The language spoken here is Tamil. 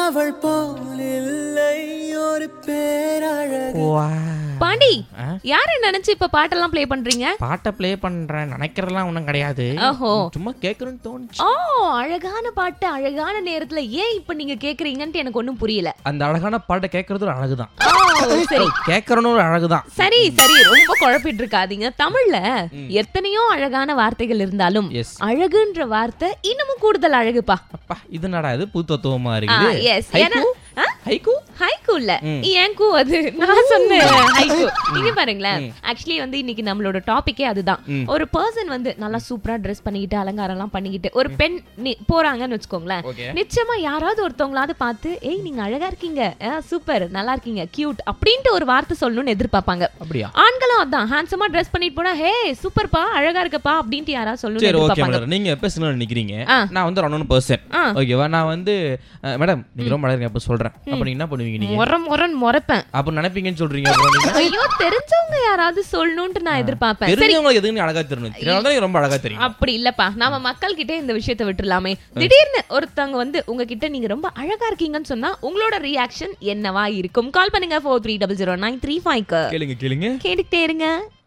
அவள் போல் இல்லை ஒரு பேரழகு பாண்டி ஆ? யாரை நினைச்சு இப்ப பாட்டெல்லாம் ப்ளே பண்றீங்க பாட்டை ப்ளே பண்றேன் நினைக்கிறதெல்லாம் ஒன்றும் கிடையாது ஓஹோ. சும்மா கேட்கணும்னு தோணுச்சு ஓ அழகான பாட்டு அழகான நேரத்துல ஏன் இப்ப நீங்க கேக்குறீங்கன்ட்டு எனக்கு ஒண்ணும் புரியல அந்த அழகான பாட்டை கேட்கறது ஒரு அழகுதான் ஓ சரி கேட்கறணும் ஒரு அழகுதான் சரி சரி ரொம்ப குழப்பிட்டு இருக்காதீங்க தமிழ்ல எத்தனையோ அழகான வார்த்தைகள் இருந்தாலும் Yes. அழகுன்ற வார்த்தை இன்னமும் கூடுதல் அழகுப்பா அப்பா இது நடா இது பூத்தத்துவமா ஆ, இருக்குது yes. ஏன்னா ஆ? ஹைக்கு ஹைக்கூ இல்ல ம். ஏன் கூ அது நான் சொன்னேன் ஹைக்கூ நீங்க பாருங்களேன் ஆக்சுவலி வந்து இன்னைக்கு நம்மளோட டாபிக்கே அதுதான் ம். ஒரு பர்சன் வந்து நல்லா சூப்பரா ட்ரெஸ் பண்ணிக்கிட்டு அலங்காரம் எல்லாம் பண்ணிக்கிட்டு ஒரு பெண் நி- போறாங்கன்னு வச்சுக்கோங்களேன் ஓகே நிச்சயமா யாராவது ஒருத்தவங்களாவது பார்த்து ஏய் நீங்க அழகா இருக்கீங்க சூப்பர் நல்லா இருக்கீங்க கியூட் அப்படின்ட்டு ஒரு வார்த்தை சொல்லணும்னு எதிர்பார்ப்பாங்க அப்படியா ஆண்களும் அதான் ஹேண்ட்ஸமா ட்ரெஸ் பண்ணிட்டு போனா ஹே சூப்பர்ப்பா அழகா இருக்கப்பா அப்படின்ட்டு யாராவது சொல்லணும்னு சரி ஓகே எதிர்பார்ப்பாங்க மேடம் நீங்க எப்ப சினிமா நிக்கிறீங்க ஆ. நான் வந்து ரன்னோன் பர்சன் ஆ. ஓகேவா நான் வந்து அஹ், மேடம் நீங்க ரொம்ப அழகா அப்ப சொல்றேன் அப்ப நீங்க என்ன பண்ணுவீங்க நீங்க முறை முரண் முறைப்பேன் அப்ப நினைப்பீங்கன்னு சொல்றீங்க அப்புறம் நீங்க ஐயோ தெரிஞ்சவங்க யாராவது சொல்லணும்ட்டு நான் எதிர்பார்ப்பேன் சரி தெரிஞ்சவங்களுக்கு எதுக்கு நீ அழகா தெரியணும் தெரியாத நீங்க ரொம்ப அழகா தெரியும் அப்படி இல்லப்பா நாம மக்கள் கிட்ட இந்த விஷயத்தை விட்டுறலாமே திடீர்னு ஒருத்தவங்க வந்து உங்ககிட்ட நீங்க ரொம்ப அழகா இருக்கீங்கன்னு சொன்னா உங்களோட ரியாக்ஷன் என்னவா இருக்கும் கால் பண்ணுங்க four three double zero nine three five கேளுங்க கேளுங்க கேட்டுக்கிட்டே இருங்க